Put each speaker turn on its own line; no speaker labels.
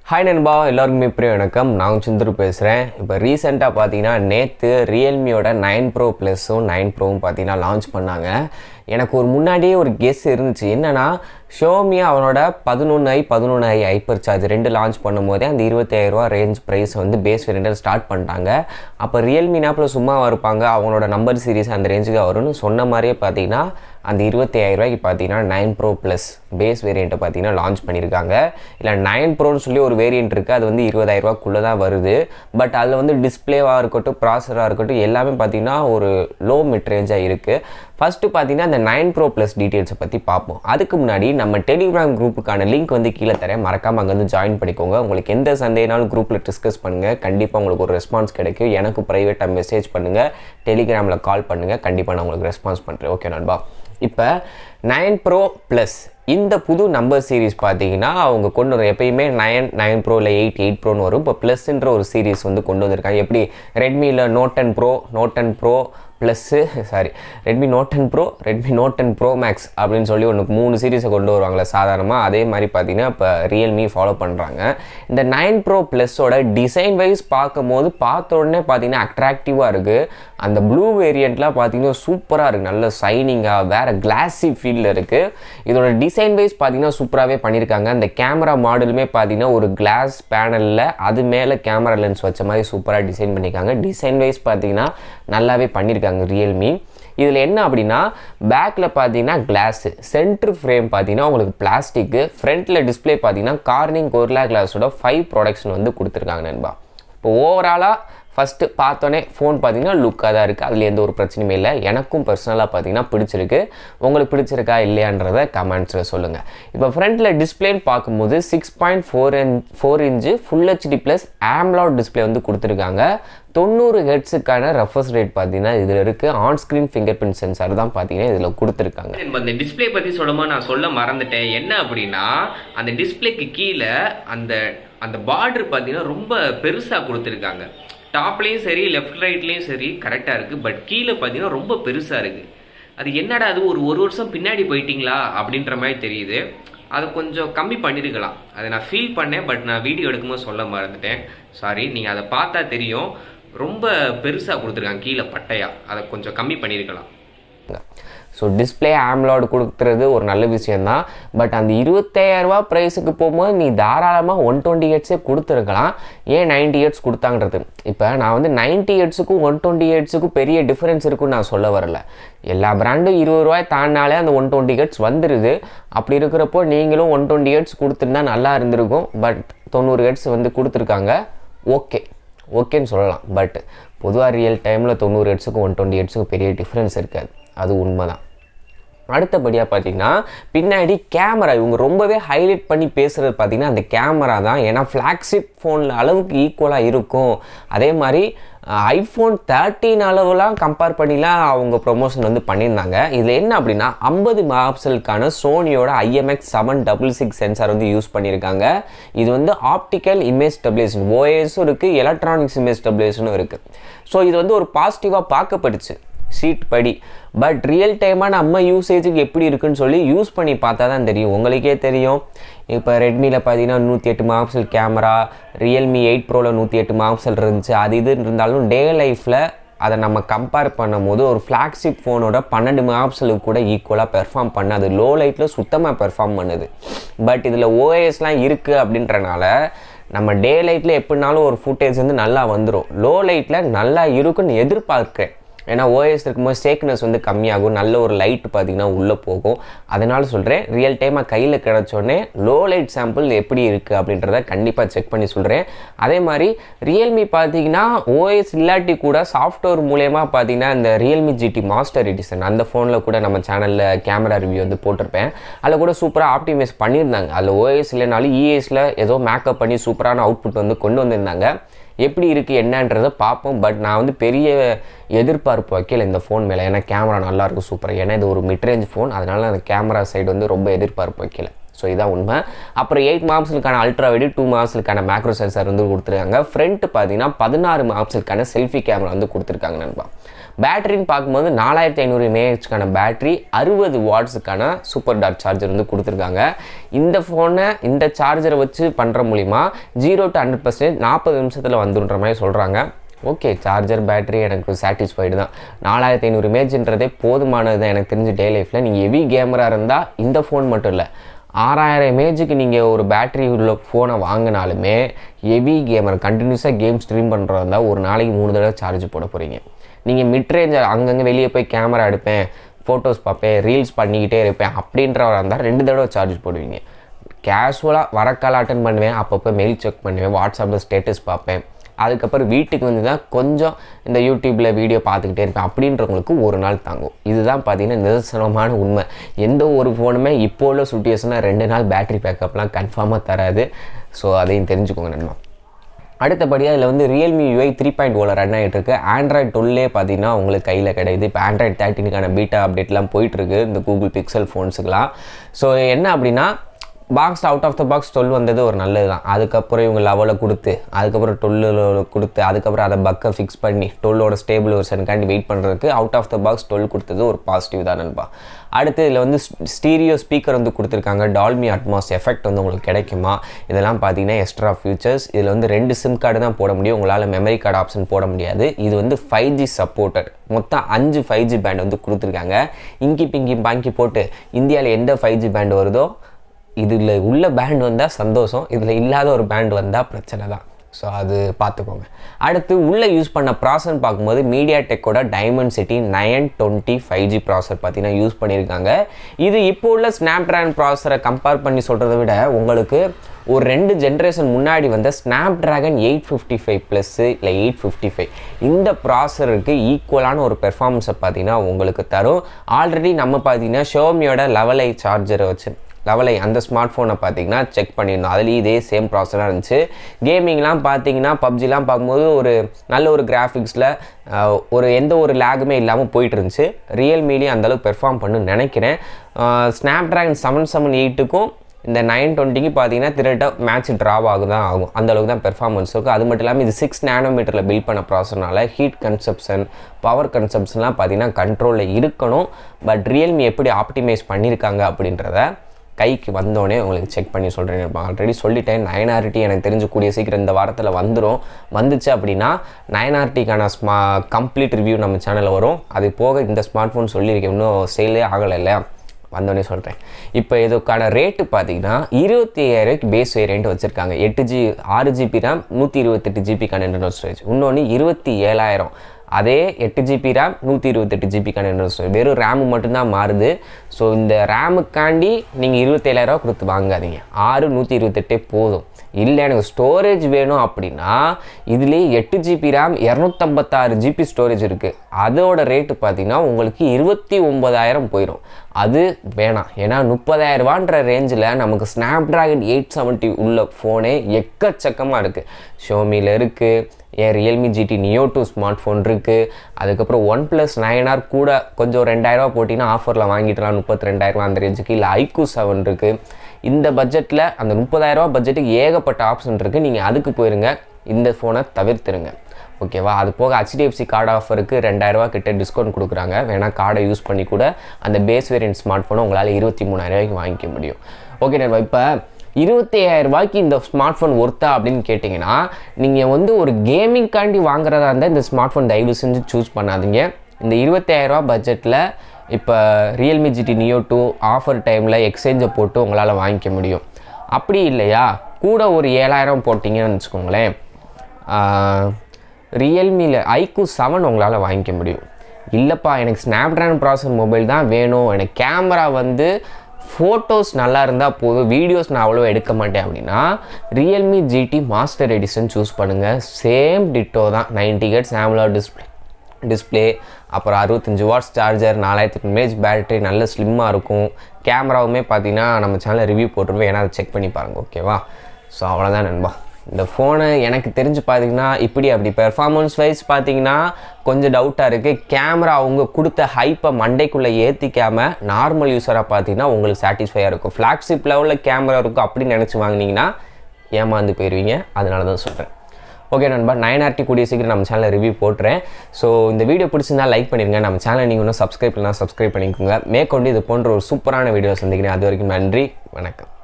hi நண்பா எல்லாருக்குமே பிரிய வணக்கம் நான் சுந்தர் பேசுகிறேன் இப்போ ரீசெண்டாக பார்த்தீங்கன்னா நேற்று ரியல்மியோட நைன் ப்ரோ ப்ளஸும் நைன் ப்ரோவும் பார்த்தீங்கன்னா லான்ச் பண்ணாங்க எனக்கு ஒரு முன்னாடியே ஒரு கெஸ் இருந்துச்சு என்னென்னா ஷோமி அவனோட பதினொன்று ஐ பதினொன்று ஐ ஹைப்பர் சார்ஜ் ரெண்டு லான்ச் பண்ணும்போதே அந்த இருபத்தாயிரரூவா ரேஞ்ச் ப்ரைஸ் வந்து பேஸ் வேரியண்டில் ஸ்டார்ட் பண்ணிட்டாங்க அப்போ ரியல்மி நாப்பில் சும்மா இருப்பாங்க அவங்களோட நம்பர் சீரிஸ் அந்த ரேஞ்சுக்கு வரும்னு சொன்ன மாதிரியே பார்த்தீங்கன்னா அந்த இருபத்தாயிரரூவாய்க்கு பார்த்தீங்கன்னா நைன் ப்ரோ ப்ளஸ் பேஸ் வேரியண்ட்டை பார்த்தீங்கன்னா லான்ச் பண்ணியிருக்காங்க இல்லை நைன் ப்ரோன்னு சொல்லி ஒரு வேரியண்ட் இருக்குது அது வந்து இருபதாயிரரூவாக்குள்ளே தான் வருது பட் அதில் வந்து டிஸ்பிளேவாக இருக்கட்டும் ப்ராசராக இருக்கட்டும் எல்லாமே பார்த்தீங்கன்னா ஒரு லோ மிட் ரேஞ்சாக இருக்குது ஃபஸ்ட்டு பார்த்தீங்கன்னா இந்த நைன் ப்ரோ ப்ளஸ் டீட்டெயில்ஸை பற்றி பார்ப்போம் அதுக்கு முன்னாடி நம்ம டெலிகிராம் குரூப்புக்கான லிங்க் வந்து கீழே தரேன் மறக்காமல் அங்கே வந்து ஜாயின் பண்ணிக்கோங்க உங்களுக்கு எந்த சந்தேகனாலும் குரூப்பில் டிஸ்கஸ் பண்ணுங்கள் கண்டிப்பாக உங்களுக்கு ஒரு ரெஸ்பான்ஸ் கிடைக்கும் எனக்கு ப்ரைவேட்டாக மெசேஜ் பண்ணுங்கள் டெலிகிராமில் கால் பண்ணுங்கள் கண்டிப்பாக நான் உங்களுக்கு ரெஸ்பான்ஸ் பண்ணுறேன் ஓகே நண்பா இப்போ நைன் ப்ரோ ப்ளஸ் இந்த புது நம்பர் சீரிஸ் பார்த்தீங்கன்னா அவங்க கொண்டு வர எப்பயுமே நைன் நைன் ப்ரோ இல்லை எயிட் எயிட் ப்ரோன்னு வரும் இப்போ ப்ளஸ்ன்ற ஒரு சீரிஸ் வந்து கொண்டு வந்திருக்காங்க எப்படி ரெட்மியில் note ten pro note ten pro plus sorry Redmi note ten pro Redmi note ten pro max அப்படின்னு சொல்லி ஒன்று மூணு சீரிஸை கொண்டு வருவாங்களே சாதாரணமாக அதே மாதிரி பார்த்தீங்கன்னா இப்போ ரியல்மி ஃபாலோ பண்ணுறாங்க இந்த நைன் ப்ரோ ப்ளஸோட டிசைன் வைஸ் பார்க்கும்போது பார்த்த உடனே பார்த்தீங்கன்னா அட்ராக்டிவாக இருக்குது அந்த ப்ளூ வேரியண்ட்லாம் பார்த்தீங்கன்னா சூப்பராக இருக்குது நல்ல சைனிங்காக வேறு கிளாஸி ஃபீல்டில் இருக்குது இதோட டிசைன் வைஸ் பார்த்தீங்கன்னா சூப்பராகவே பண்ணியிருக்காங்க அந்த கேமரா மாடலுமே பார்த்தீங்கன்னா ஒரு கிளாஸ் பேனலில் அது மேலே கேமரா லென்ஸ் வச்ச மாதிரி சூப்பராக டிசைன் பண்ணியிருக்காங்க டிசைன் வைஸ் பார்த்தீங்கன்னா நல்லாவே பண்ணியிருக்காங்க ரியல்மி இதில் என்ன அப்படின்னா பேக்கில் பார்த்தீங்கன்னா கிளாஸு சென்ட்ரு ஃப்ரேம் பார்த்தீங்கன்னா உங்களுக்கு பிளாஸ்டிக்கு ஃப்ரண்ட்டில் டிஸ்பிளே பார்த்தீங்கன்னா கார்னிங் கோர்லா கிளாஸோட ஃபைவ் ப்ரொடக்ஷன் வந்து கொடுத்துருக்காங்க நண்பா இப்போ ஓவராலாக ஃபஸ்ட்டு பார்த்தோன்னே ஃபோன் பார்த்தீங்கன்னா லுக்காக தான் இருக்குது அதில் எந்த ஒரு பிரச்சனையுமே இல்லை எனக்கும் பர்சனலாக பார்த்தீங்கன்னா பிடிச்சிருக்கு உங்களுக்கு பிடிச்சிருக்கா இல்லையான்றதை கமெண்ட்ஸில் சொல்லுங்கள் இப்போ ஃப்ரண்ட்டில் டிஸ்பிளேன்னு பார்க்கும்போது six point four inch four inch full HD plus AMOLED display வந்து கொடுத்துருக்காங்க தொண்ணூறு ஹெட்ஸுக்கான ரெஃபர்ஸ் ரேட் பார்த்தீங்கன்னா இதில் இருக்குது on screen fingerprint sensor தான் பார்த்தீங்கன்னா இதில் கொடுத்துருக்காங்க
அந்த டிஸ்பிளே பற்றி சொல்லும்போது நான் சொல்ல மறந்துட்டேன் என்ன அப்படின்னா அந்த டிஸ்பிளேக்கு கீழே அந்த அந்த பார்டர் பார்த்தீங்கன்னா ரொம்ப பெருசாக கொடுத்துருக்காங்க டாப்லேயும் சரி லெஃப்ட் ரைட்லேயும் சரி கரெக்டாக இருக்குது பட் கீழே பார்த்தீங்கன்னா ரொம்ப பெருசாக இருக்குது அது என்னடா அது ஒரு ஒரு வருஷம் பின்னாடி போயிட்டீங்களா அப்படின்ற மாதிரி தெரியுது அதை கொஞ்சம் கம்மி பண்ணியிருக்கலாம் அதை நான் ஃபீல் பண்ணேன் பட் நான் வீடியோ எடுக்கும்போது சொல்ல மறந்துட்டேன் சாரி நீங்கள் அதை பார்த்தா தெரியும் ரொம்ப பெருசாக கொடுத்துருக்காங்க கீழே பட்டையாக அதை கொஞ்சம் கம்மி பண்ணியிருக்கலாம்
ஸோ டிஸ்பிளே ஆம்லாய்டு கொடுக்குறது ஒரு நல்ல விஷயந்தான் பட் அந்த இருபத்தாயிரரூபா ப்ரைஸுக்கு போகும்போது நீ தாராளமாக ஒன் டுவெண்ட்டி ஹெட்ஸே கொடுத்துருக்கலாம் ஏன் நைன்டி ஹெட்ஸ் கொடுத்தாங்கிறது இப்போ நான் வந்து நைன்ட்டி ஹெட்ஸுக்கும் ஒன் டுவெண்ட்டி ஹெட்ஸுக்கும் பெரிய டிஃப்ரென்ஸ் இருக்குன்னு நான் சொல்ல வரல எல்லா பிராண்டும் இருபது ரூபாய் தாண்டினாலே அந்த ஒன் டுவெண்ட்டி ஹெட்ஸ் வந்துடுது அப்படி இருக்கிறப்போ நீங்களும் ஒன் டுவெண்ட்டி ஹெட்ஸ் கொடுத்துருந்தா நல்லா இருந்திருக்கும் பட் தொண்ணூறு ஹெட்ஸ் வந்து கொடுத்துருக்காங்க ஓகே ஓகேன்னு சொல்லலாம் பட் பொதுவாக ரியல் டைமில் தொண்ணூறு ஹெட்ஸுக்கும் ஒன் டுவெண்ட்டி ஹெட்ஸுக்கும் பெரிய டிஃப்ரென்ஸ் இருக்காது அது உண்மை தான் அடுத்தபடியாக பார்த்தீங்கன்னா பின்னாடி கேமரா இவங்க ரொம்பவே ஹைலைட் பண்ணி பேசுகிறது பார்த்தீங்கன்னா அந்த கேமரா தான் ஏன்னா ஃப்ளாக்ஷிப் ஃபோனில் அளவுக்கு ஈக்குவலாக இருக்கும் அதே மாதிரி ஐஃபோன் தேர்ட்டின் அளவுலாம் கம்பேர் பண்ணிலாம் அவங்க ப்ரொமோஷன் வந்து பண்ணியிருந்தாங்க இதில் என்ன அப்படின்னா ஐம்பது மெகாபிக்சலுக்கான சோனியோட IMX seven double six sensor வந்து யூஸ் பண்ணியிருக்காங்க இது வந்து ஆப்டிக்கல் இமேஜ் ஸ்டெபிலேஷன் ஓஎஸும் இருக்குது எலக்ட்ரானிக்ஸ் இமேஜ் ஸ்டெபிலேஷனும் இருக்குது ஸோ இது வந்து ஒரு பாசிட்டிவாக பார்க்கப்பட்டுச்சு ஷீட் படி பட் ரியல் டைமாக நம்ம யூசேஜுக்கு எப்படி இருக்குன்னு சொல்லி யூஸ் பண்ணி பார்த்தா தான் தெரியும் உங்களுக்கே தெரியும் இப்போ ரெட்மியில் பார்த்தீங்கன்னா நூற்றி எட்டு மாப்சல் கேமரா ரியல்மி எயிட் ப்ரோவில் நூற்றி எட்டு மாப்சல் இருந்துச்சு அது இது இருந்தாலும் டே லைஃப்பில் அதை நம்ம கம்பேர் பண்ணும்போது ஒரு ஃப்ளாக்ஷிப் ஃபோனோட பன்னெண்டு மெகாபிக்சலுக்கு கூட ஈக்குவலாக பெர்ஃபார்ம் பண்ணாது லோ லைட்டில் சுத்தமாக பெர்ஃபார்ம் பண்ணுது பட் இதில் ஓஎஸ்லாம் இருக்குது அப்படின்றனால நம்ம டே லைட்டில் எப்படினாலும் ஒரு ஃபுட்டேஜ் வந்து நல்லா வந்துடும் லோ லைட்டில் நல்லா இருக்குன்னு எதிர்பார்க்குறேன் ஏன்னா ஓஎஸ் இருக்கும்போது சேக்னஸ் வந்து கம்மியாகும் நல்ல ஒரு லைட் பார்த்தீங்கன்னா உள்ளே போகும் அதனால சொல்கிறேன் ரியல் டைமாக கையில் கிடச்சோடனே லோ லைட் சாம்பிள் எப்படி இருக்குது அப்படின்றத கண்டிப்பாக செக் பண்ணி சொல்கிறேன் அதே மாதிரி ரியல்மி பார்த்தீங்கன்னா ஓஎஸ் இல்லாட்டி கூட சாஃப்ட்வேர் மூலயமா பார்த்தீங்கன்னா இந்த ரியல்மி ஜிடி மாஸ்டர் எடிசன் அந்த ஃபோனில் கூட நம்ம சேனலில் கேமரா ரிவ்யூ வந்து போட்டிருப்பேன் அதில் கூட சூப்பராக ஆப்டிமைஸ் பண்ணியிருந்தாங்க அதில் ஓஎஸ் இல்லைனாலும் இஎஸில் ஏதோ மேக்கப் பண்ணி சூப்பரான அவுட்புட் வந்து கொண்டு வந்திருந்தாங்க எப்படி இருக்குது என்னன்றதை பார்ப்போம் பட் நான் வந்து பெரிய எதிர்பார்ப்பு வைக்கல இந்த ஃபோன் மேலே ஏன்னா கேமரா நல்லாயிருக்கும் சூப்பராக ஏன்னா இது ஒரு மிட்ரேஞ்ச் ஃபோன் அதனால் அந்த கேமரா சைடு வந்து ரொம்ப எதிர்பார்ப்பு வைக்கல ஸோ இதான் உண்மை அப்புறம் எயிட் மார்க்ஸுக்கான அல்ட்ரா வைடு டூ மார்க்ஸுக்கான மேக்ரோ சென்சார் வந்து கொடுத்துருக்காங்க ஃப்ரண்ட் பார்த்தீங்கன்னா பதினாறு மார்க்ஸுக்கான செல்ஃபி கேமரா வந்து கொடுத்துருக்காங்க நண்பா பேட்டரின்னு பார்க்கும்போது நாலாயிரத்தி ஐநூறு எம்ஏஹெச்க்கான பேட்டரி அறுபது வாட்ஸுக்கான சூப்பர் டாட் சார்ஜர் வந்து கொடுத்துருக்காங்க இந்த ஃபோனை இந்த சார்ஜரை வச்சு பண்ணுற மூலிமா ஜீரோ டு ஹண்ட்ரட் பர்சன்டேஜ் நாற்பது நிமிஷத்தில் வந்துன்ற மாதிரி சொல்கிறாங்க ஓகே சார்ஜர் பேட்டரி எனக்கு சாட்டிஸ்ஃபைடு தான் நாலாயிரத்தி ஐநூறு இமேஜ்ன்றதே போதுமானது தான் எனக்கு தெரிஞ்ச டே லைஃப்பில் நீங்கள் ஹெவி கேமராக இருந்தால் இந்த ஃபோன் மட்டும் இல்லை ஆறாயிரம் இமேஜுக்கு நீங்கள் ஒரு பேட்டரி உள்ள ஃபோனை வாங்கினாலுமே ஹெவி கேமரா கண்டினியூஸாக கேம் ஸ்ட்ரீம் பண்ணுறதா இருந்தால் ஒரு நாளைக்கு மூணு தடவை சார்ஜ் போட போகிறீங்க நீங்கள் மிட் ரேஞ்சில் அங்கங்கே வெளியே போய் கேமரா எடுப்பேன் ஃபோட்டோஸ் பார்ப்பேன் ரீல்ஸ் பண்ணிக்கிட்டே இருப்பேன் அப்படின்றவராக இருந்தால் ரெண்டு தடவை சார்ஜ் போடுவீங்க கேஷுவலாக வர கால் அட்டன் பண்ணுவேன் அப்பப்போ மெயில் செக் பண்ணுவேன் வாட்ஸ்அப்பில் ஸ்டேட்டஸ் பார்ப்பேன் அதுக்கப்புறம் வீட்டுக்கு வந்து தான் கொஞ்சம் இந்த யூடியூப்பில் வீடியோ பார்த்துக்கிட்டே இருப்பேன் அப்படின்றவங்களுக்கு ஒரு நாள் தாங்கும் இதுதான் பார்த்தீங்கன்னா நிதர்சனமான உண்மை எந்த ஒரு ஃபோனுமே இப்போ உள்ள சுச்சுவேஷனில் ரெண்டு நாள் பேட்டரி பேக்கப்லாம் கன்ஃபார்மாக தராது ஸோ அதையும் தெரிஞ்சுக்கோங்க நண்பா அடுத்தபடியாக இதில் வந்து ரியல்மி யூஐ த்ரீ பாயிண்ட் ஓவில் ரன் ஆகிட்டு இருக்கு ஆண்ட்ராய்ட் டுவெல்லே பார்த்தீங்கன்னா உங்களுக்கு கையில் கிடையாது இப்போ ஆண்ட்ராய்ட் தேர்ட்டினுக்கான பீட்டா அப்டேட்லாம் போயிட்டுருக்கு இந்த கூகுள் பிக்சல் ஃபோன்ஸுக்கெலாம் ஸோ என்ன அப்படின்னா box out of the box twelve வந்தது ஒரு நல்லது தான் அதுக்கப்புறம் இவங்க லெவலில் கொடுத்து அதுக்கப்புறம் டுவெல்லில் கொடுத்து அதுக்கப்புறம் அதை பக்கை ஃபிக்ஸ் பண்ணி டுவெல்லோட ஸ்டேபிள் வெர்ஷனுக்காண்டி வெயிட் பண்ணுறதுக்கு out of the box twelve கொடுத்தது ஒரு பாசிட்டிவ் தான் நண்பா அடுத்து இதில் வந்து ஸ்டீரியோ ஸ்பீக்கர் வந்து கொடுத்துருக்காங்க டால்மி அட்மாஸ் எஃபெக்ட் வந்து உங்களுக்கு கிடைக்குமா இதெல்லாம் பார்த்தீங்கன்னா எக்ஸ்ட்ரா ஃபியூச்சர்ஸ் இதில் வந்து ரெண்டு சிம் கார்டு தான் போட முடியும் உங்களால் மெமரி கார்டு ஆப்ஷன் போட முடியாது இது வந்து ஃபைவ் ஜி சப்போர்ட்டட் மொத்தம் அஞ்சு ஃபைவ் ஜி பேண்ட் வந்து கொடுத்துருக்காங்க இங்கி பிங்கி பாங்கி போட்டு இந்தியாவில் எந்த ஃபைவ் ஜி பேண்ட் வருதோ இதில் உள்ள பேண்ட் வந்தால் சந்தோஷம் இதில் இல்லாத ஒரு பேண்ட் வந்தால் பிரச்சனை தான் ஸோ அது பார்த்துக்கோங்க அடுத்து உள்ளே யூஸ் பண்ண ப்ராசர்னு பார்க்கும்போது மீடியா டெக்கோட Dimensity nine twenty five G processor பார்த்தீங்கன்னா யூஸ் பண்ணியிருக்காங்க இது இப்போ உள்ள ஸ்னாப் ட்ராகன் ப்ராசரை கம்பேர் பண்ணி சொல்கிறத விட உங்களுக்கு ஒரு ரெண்டு ஜென்ரேஷன் முன்னாடி வந்த Snapdragon eight fifty five plus இல்லை எயிட் ஃபிஃப்டி ஃபைவ் இந்த ப்ராசருக்கு ஈக்குவலான ஒரு பெர்ஃபார்மன்ஸை பார்த்தீங்கன்னா உங்களுக்கு தரும் ஆல்ரெடி நம்ம பார்த்தீங்கன்னா ஷோமியோட லெவல் ஐ சார்ஜரை வச்சு லெவலை அந்த ஸ்மார்ட் ஃபோனை பார்த்தீங்கன்னா செக் பண்ணியிருந்தோம் அதுலேயும் இதே சேம் ப்ராசராக இருந்துச்சு கேமிங்லாம் பார்த்தீங்கன்னா பப்ஜிலாம் பார்க்கும்போது ஒரு நல்ல ஒரு கிராஃபிக்ஸில் ஒரு எந்த ஒரு லேகுமே இல்லாமல் போயிட்டு இருந்துச்சு ரியல்மிலையும் அந்தளவுக்கு பெர்ஃபார்ம் பண்ணுன்னு நினைக்கிறேன் ஸ்னாப் ட்ராகன் செவன் செவன் எயிட்டுக்கும் இந்த நைன் டுவெண்ட்டிக்கு பார்த்தீங்கன்னா திரட்ட மேட்ச் ட்ராப் ஆகும் தான் ஆகும் அந்த அளவுக்கு தான் பெர்ஃபார்மன்ஸ் இருக்கும் அது மட்டும் இல்லாமல் இது சிக்ஸ் நேனோமீட்டரில் பில்ட் பண்ண ப்ராசர்னால ஹீட் கன்சப்ஷன் பவர் கன்சப்ஷன்லாம் பார்த்தீங்கன்னா கண்ட்ரோலில் இருக்கணும் பட் ரியல்மி எப்படி ஆப்டிமைஸ் பண்ணியிருக்காங்க அப்படின்றத கைக்கு வந்தோடனே உங்களுக்கு செக் பண்ணி சொல்கிறேன் இப்போ ஆல்ரெடி சொல்லிட்டேன் நயனாரிட்டி எனக்கு தெரிஞ்சு கூடிய சீக்கிரம் இந்த வாரத்தில் வந்துடும் வந்துச்சு அப்படின்னா நயனாரிட்டிக்கான ஸ்மா கம்ப்ளீட் ரிவ்யூ நம்ம சேனலில் வரும் அது போக இந்த ஸ்மார்ட் ஃபோன் சொல்லியிருக்கேன் இன்னும் சேலே ஆகலை இல்லையா வந்தோடனே சொல்கிறேன் இப்போ இதுக்கான ரேட்டு பார்த்தீங்கன்னா இருபத்தி ஐயாயிரூவாய்க்கு பேஸ் வேரியண்ட் வச்சுருக்காங்க எட்டு ஜி ஆறு ஜிபி ரேம் நூற்றி இருபத்தெட்டு ஜிபிக்கான இன்டர்னல் ஸ்டோரேஜ் இன்னொன்று இருபத்தி ஏழாயிரம் அதே எட்டு ஜிபி ரேம் நூற்றி இருபத்தெட்டு ஜிபிக்கான இன்டர்னல் ஸ்டோரேஜ் வெறும் ரேமு மட்டும்தான் மாறுது ஸோ இந்த ரேமுக்காண்டி நீங்கள் இருபத்தேழாயிரரூவா கொடுத்து வாங்காதீங்க ஆறு நூற்றி இருபத்தெட்டே போதும் இல்லை எனக்கு ஸ்டோரேஜ் வேணும் அப்படின்னா இதுலேயே எட்டு ஜிபி ரேம் இரநூத்தம்பத்தாறு ஜிபி ஸ்டோரேஜ் இருக்குது அதோட ரேட்டு பார்த்தீங்கன்னா உங்களுக்கு இருபத்தி ஒம்பதாயிரம் போயிடும் அது வேணாம் ஏன்னா முப்பதாயிரரூபான்ற ரேஞ்சில் நமக்கு ஸ்னாப் ட்ராகன் எயிட் செவன்ட்டி உள்ள ஃபோனே எக்கச்சக்கமாக இருக்குது ஷோமியில் இருக்குது ஏன் Realme GT Neo two smartphone இருக்குது அதுக்கப்புறம் ஒன் ப்ளஸ் நைன் ஆர் கூட கொஞ்சம் ரெண்டாயிரரூவா போட்டிங்கன்னா ஆஃபரில் வாங்கிடலாம் முப்பத்தி ரெண்டாயிரரூவா அந்த ரேஞ்சுக்கு இல்லை ஐக்கூ செவன் இருக்குது இந்த பட்ஜெட்டில் அந்த முப்பதாயிரரூவா பட்ஜெட்டுக்கு ஏகப்பட்ட ஆப்ஷன் இருக்குது நீங்கள் அதுக்கு போயிருங்க இந்த ஃபோனை தவிர்த்துருங்க ஓகேவா அது போக ஹெச்டிஎஃப்சி கார்டு ஆஃபருக்கு ரெண்டாயிரரூவா கிட்ட டிஸ்கவுண்ட் கொடுக்குறாங்க வேணால் கார்டை யூஸ் பண்ணி கூட அந்த பேஸ் வேரியன்ட் ஸ்மார்ட் ஃபோனை உங்களால் இருபத்தி மூணாயிரரூவாய்க்கு வாங்கிக்க முடியும் ஓகே நான் இப்போ இருபத்தி ரூபாய்க்கு இந்த ஸ்மார்ட் ஃபோன் ஒர்த்தா அப்படின்னு கேட்டிங்கன்னா நீங்கள் வந்து ஒரு கேமிங்காண்டி வாங்குறதா இருந்தால் இந்த ஸ்மார்ட் ஃபோன் தயவு செஞ்சு சூஸ் பண்ணாதீங்க இந்த இருபத்தாயிரரூபா பட்ஜெட்டில் இப்போ Realme GT Neo two offer டைமில் எக்ஸ்சேஞ்சை போட்டு உங்களால் வாங்கிக்க முடியும் அப்படி இல்லையா கூட ஒரு ஏழாயிரம் போட்டிங்கன்னு வச்சுக்கோங்களேன் ரியல்மியில் ஐக்கூ செவன் உங்களால் வாங்கிக்க முடியும் இல்லைப்பா எனக்கு ஸ்னாப் ட்ராகன் ப்ராசர் மொபைல் தான் வேணும் எனக்கு கேமரா வந்து ஃபோட்டோஸ் நல்லா இருந்தால் போதும் வீடியோஸ் நான் அவ்வளோ எடுக்க மாட்டேன் அப்படின்னா Realme GT master edition choose பண்ணுங்கள் சேம் டிட்டோ தான் ninety hertz AMOLED display display அப்புறம் அறுபத்தஞ்சு வாட்ஸ் சார்ஜர் நாலாயிரத்துக்கு இமேஜ் பேட்டரி நல்ல ஸ்லிம்மாக இருக்கும் கேமராவுமே பார்த்தீங்கன்னா நம்ம சேனலில் ரிவ்யூ போட்டுருவோம் ஏன்னா அதை செக் பண்ணி பாருங்கள் ஓகேவா ஸோ அவ்வளோதான் நண்பா இந்த ஃபோனை எனக்கு தெரிஞ்சு பார்த்தீங்கன்னா இப்படி அப்படி பெர்ஃபார்மன்ஸ் வைஸ் பார்த்தீங்கன்னா கொஞ்சம் டவுட்டாக இருக்குது கேமரா அவங்க கொடுத்த ஹைப்பை மண்டைக்குள்ளே ஏற்றிக்காமல் நார்மல் யூஸராக பார்த்தீங்கன்னா உங்களுக்கு சாட்டிஸ்ஃபையாக இருக்கும் ஃப்ளாக்ஷிப் லெவலில் கேமரா இருக்கும் அப்படின்னு நினச்சி வாங்கினீங்கன்னா ஏமாந்து போயிடுவீங்க அதனால தான் சொல்கிறேன் ஓகே நண்பா நைன் ஆர்டி கூடிய சீக்கிரம் நம்ம சேனலில் ரிவ்யூ போட்டுறேன் ஸோ இந்த வீடியோ பிடிச்சிருந்தா லைக் பண்ணிடுங்க நம்ம சேனலை நீங்கள் இன்னும் சப்ஸ்கிரைப் பண்ணலாம் சப்ஸ்கிரைப் பண்ணிக்கோங்க மேற்கொண்டு இது போன்ற ஒரு சூப்பரான வீடியோ சந்திக்கிறேன் அது வரைக்கும் நன்றி வணக்கம்